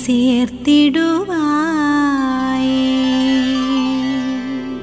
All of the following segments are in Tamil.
சேர்த்திடுவாயே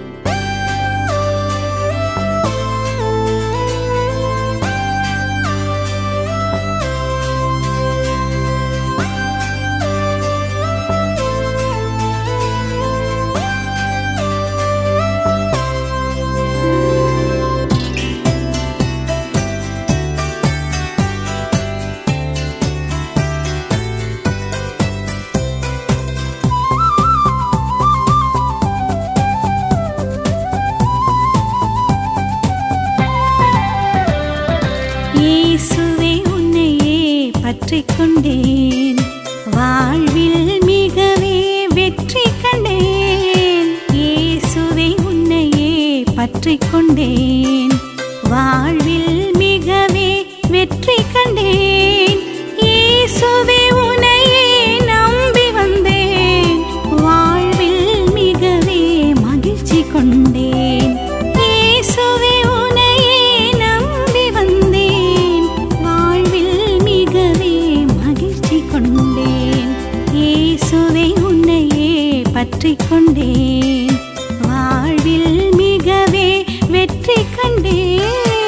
இயேசுவே உன்னையே பற்றிக் கொண்டேன் வாழ்வில் மிகவே வெற்றி கண்டேன் இயேசுவே உன்னையே பற்றிக் கொண்டேன் வாழ்வில் மிகவே வெற்றி கண்டேன் இயேசுவே உன்னையே நம்பி வந்தேன் வாழ்வில் மிகவே மகிழ்ச்சி கொண்டேன் இயேசுவே உன்னையே நம்பி வந்தேன் வாழ்வில் மிகவே மகிழ்ச்சி கொண்டேன் இயேசுவை உன்னையே பற்றிக் கொண்டேன் வாழ்வில் மிகவே வெற்றி கண்டேன்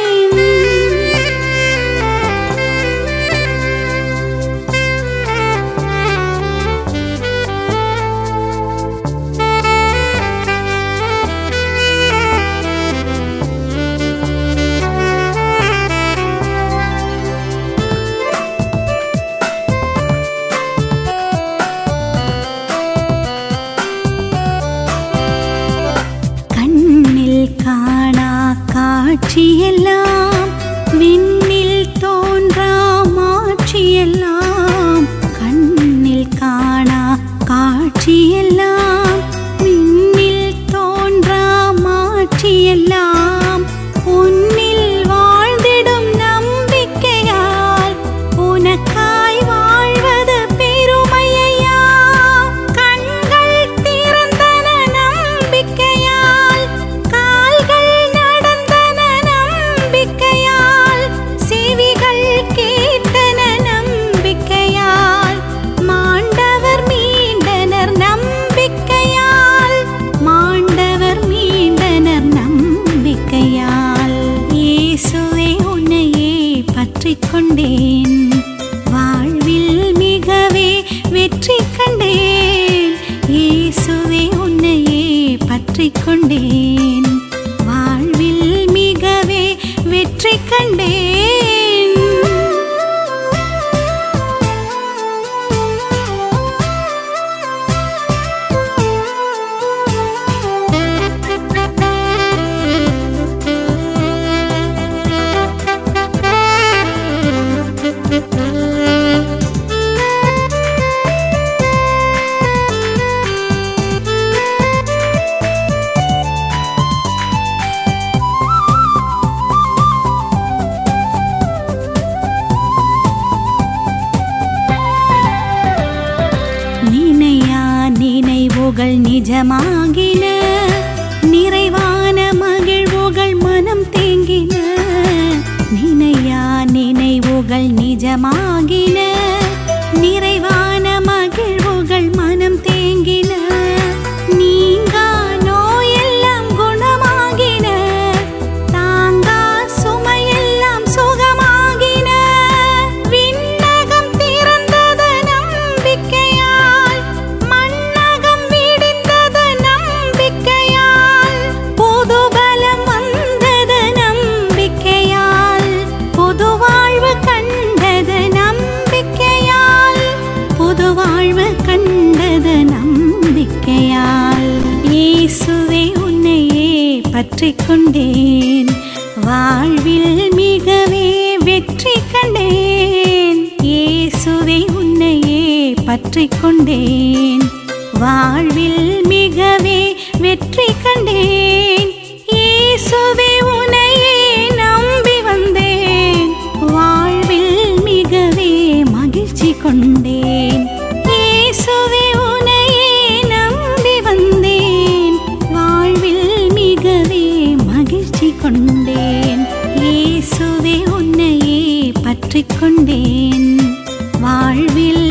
கண்ணில் காணா காட்சியெல்லாம் விண்ணில் தோன்றா மாட்சியெல்லாம் கண்ணில் காணா காட்சியெல்லாம் விண்ணில் தோன்றா மாட்சியெல்லாம் உன்னில் வாழ்ந்திடும் நம்பிக்கையால் உனக்காய் வாழ்வது பெருமையா கண்கள் திறந்தன நம்பிக்கையால் கால்கள் நடந்தன நம்பிக்கையால் செவிகள் கேட்டன நம்பிக்கையால் மாண்டவர் மீண்டனர் நம்பிக்கையால் மாண்டவர் மீண்டனர் நம்பிக்கையால் இயேசுவே உன்னையே பற்றிக் கொண்டேன் வாழ்வில் மிகவே வெற்றி கண்டேன் இயேசுவே உன்னையே பற்றிக் கொண்டேன் வாழ்வில் மிகவே வெற்றி கண்டேன் நினையா நினைவுகள் நிஜமாகின நிறைவான மகிழ்வுகள் மனம் தேங்கின நினையா நினைவுகள் நிஜமாகின நிறைவான மகிழ்வுகள் மனம் தேங்கின நீங்கா நோயெல்லாம் குணமாகின தாங்கா சுமையெல்லாம் சுகமாகின விண்ணகம் திறந்தது நம்பிக்கையால் மண்ணகம் விடிந்தது நம்பிக்கையால் புது பலம் வந்தது நம்பிக்கையால் புது வாழ்வு கண்டது நம்பிக்கையால் புது வாழ்வு கண்டது நம்பிக்கையால் இயேசுவே உன்னையே பற்றிக் கொண்டேன் வாழ்வில் மிகவே வெற்றி கண்டேன் இயேசுவை உன்னையே பற்றிக் கொண்டேன் வாழ்வில் மிகவே வெற்றி கண்டேன் இயேசுவே உன்னையே நம்பி வந்தேன் வாழ்வில் மிகவே மகிழ்ச்சி கொண்டேன் இயேசுவே உன்னையே நம்பி வந்தேன் வாழ்வில் மிகவே மகிழ்ச்சி கொண்டேன் இயேசுவே உன்னையே பற்றிக் கொண்டேன் வாழ்வில்